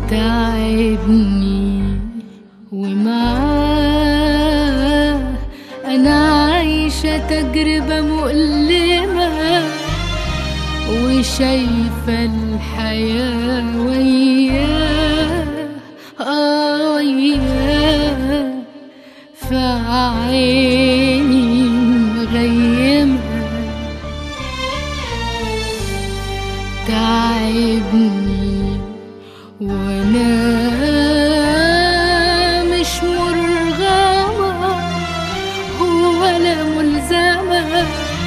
تعبني ومعاه أنا عايشة تجربة مؤلمة وشايفة الحياة وياه آه وياه في عيني مغيمة تعبني وانا مش مرغمة ولا ملزمة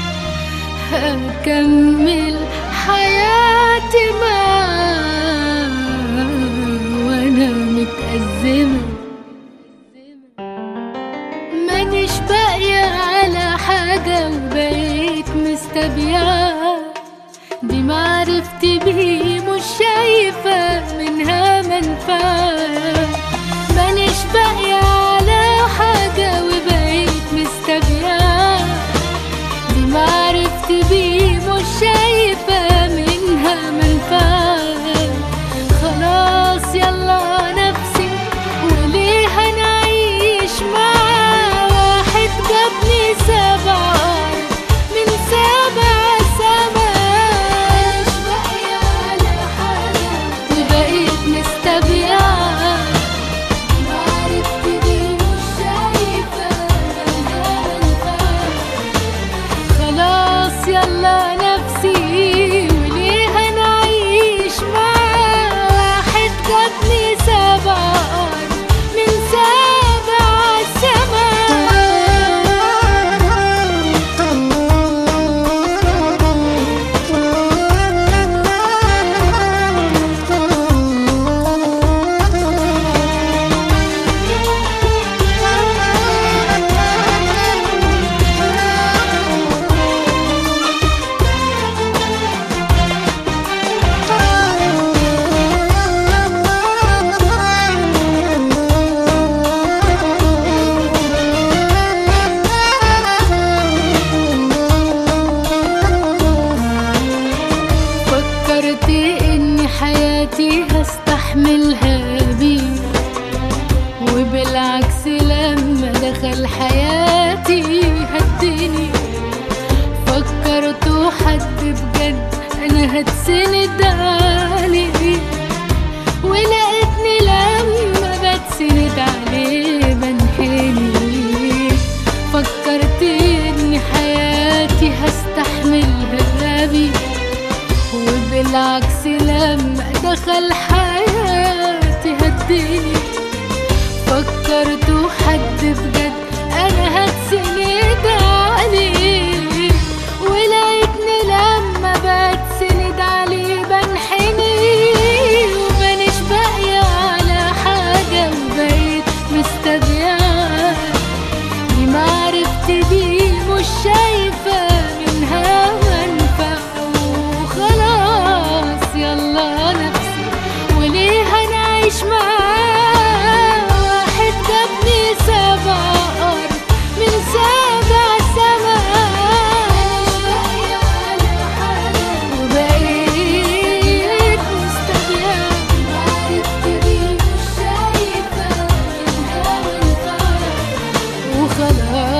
هكمل حياتي معاه وانا متأزمة مانيش باقية على حاجة وبقيت مستبيعة دي معرفتي بيه مش شايفة منها منفعة مانيش باقية على حاجة وبقيت مستبيعة دي معرفتي بيه مش شايفة منها منفعة خلاص يلا نفسي وليه هنعيش مع واحد جابني سبع أرض من سبع سماء مش باقية على حاجة وبقيت مستبيعة معرفتي بيه مش شايفة منها منفعة خلاص يلا نفسي وليه هنعيش مع واحد جابني سبع أرض من سبع فكرت إن حياتي هستحملها بيه وبالعكس لما دخل حياتي هدني فكرت حد بجد انا هتسند عليه ولقيتني لما بتسند عليه بنحني فكرت ان حياتي هستحملها بيه وبالعكس لما دخل حياتي هدني فكرت حد بجد انا هتسند عليه ولقيتني لما بتسند عليه بنحني ومانيش باقية على حاجة وبقيت مستبيعة دي معرفتي بيه مش شايفة منها منفعة وخلاص يلا نفسي وليه هنعيش معاه واحد جابني سبع أرض من سبع سماء وبقيت مستبيعة معرفتي بيه مش شايفة منها منفعة وخلاص